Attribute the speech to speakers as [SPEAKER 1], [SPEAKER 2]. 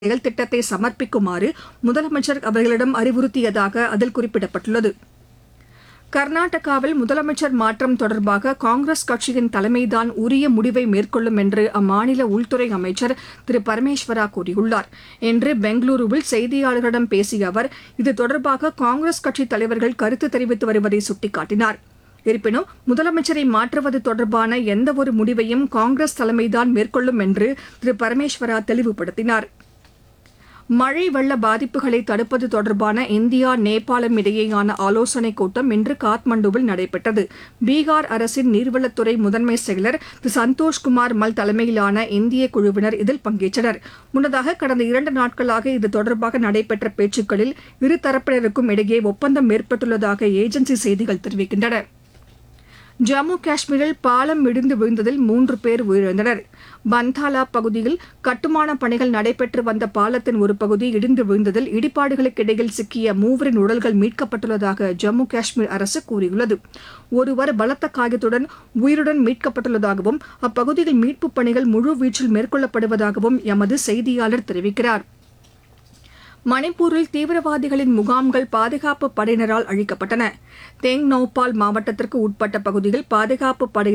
[SPEAKER 1] செயல் திட்டத்தை சமர்ப்பிக்குமாறு முதலமைச்சர் அவர்களிடம் அறிவுறுத்தியதாக அதில் குறிப்பிடப்பட்டுள்ளது கர்நாடகாவில் முதலமைச்சர் மாற்றம் தொடர்பாக காங்கிரஸ் கட்சியின் தலைமைதான் உரிய முடிவை மேற்கொள்ளும் என்று அம்மாநில உள்துறை அமைச்சர் திரு பரமேஸ்வரா கூறியுள்ளார் இன்று பெங்களூருவில் செய்தியாளர்களிடம் பேசிய அவர் இது தொடர்பாக காங்கிரஸ் கட்சித் தலைவர்கள் கருத்து தெரிவித்து வருவதை சுட்டிக்காட்டினார் இருப்பினும் முதலமைச்சரை மாற்றுவது தொடர்பான எந்தவொரு முடிவையும் காங்கிரஸ் தலைமைதான் மேற்கொள்ளும் என்று திரு பரமேஸ்வரா தெளிவுபடுத்தினார் மழை வெள்ள பாதிப்புகளை தடுப்பது தொடர்பான இந்தியா நேபாளம் இடையேயான ஆலோசனைக் கூட்டம் இன்று காத்மண்டுவில் நடைபெற்றது பீகார் அரசின் நீர்வளத்துறை முதன்மை செயலர் திரு சந்தோஷ்குமார் மல் தலைமையிலான இந்திய குழுவினர் இதில் பங்கேற்றனர் முன்னதாக கடந்த இரண்டு நாட்களாக இது தொடர்பாக நடைபெற்ற பேச்சுக்களில் இரு தரப்பினருக்கும் இடையே ஒப்பந்தம் ஏற்பட்டுள்ளதாக ஏஜென்சி செய்திகள் தெரிவிக்கின்றன ஜம்மு காஷ்மீரில் பாலம் இடிந்து விழுந்ததில் மூன்று பேர் உயிரிழந்தனர் பந்தாலா பகுதியில் கட்டுமான பணிகள் நடைபெற்று வந்த பாலத்தின் ஒரு பகுதி இடிந்து விழுந்ததில் இடிபாடுகளுக்கு இடையில் சிக்கிய மூவரின் உடல்கள் மீட்கப்பட்டுள்ளதாக ஜம்மு காஷ்மீர் அரசு கூறியுள்ளது ஒருவர் பலத்த காயத்துடன் உயிருடன் மீட்கப்பட்டுள்ளதாகவும் அப்பகுதியில் மீட்புப் பணிகள் முழுவீச்சில் மேற்கொள்ளப்படுவதாகவும் எமது செய்தியாளர் தெரிவிக்கிறார் மணிப்பூரில் தீவிரவாதிகளின் முகாம்கள் பாதுகாப்பு படையினரால் அழிக்கப்பட்டன தேங் நௌபால் மாவட்டத்திற்கு உட்பட்ட பகுதியில் பாதுகாப்பு படையினர்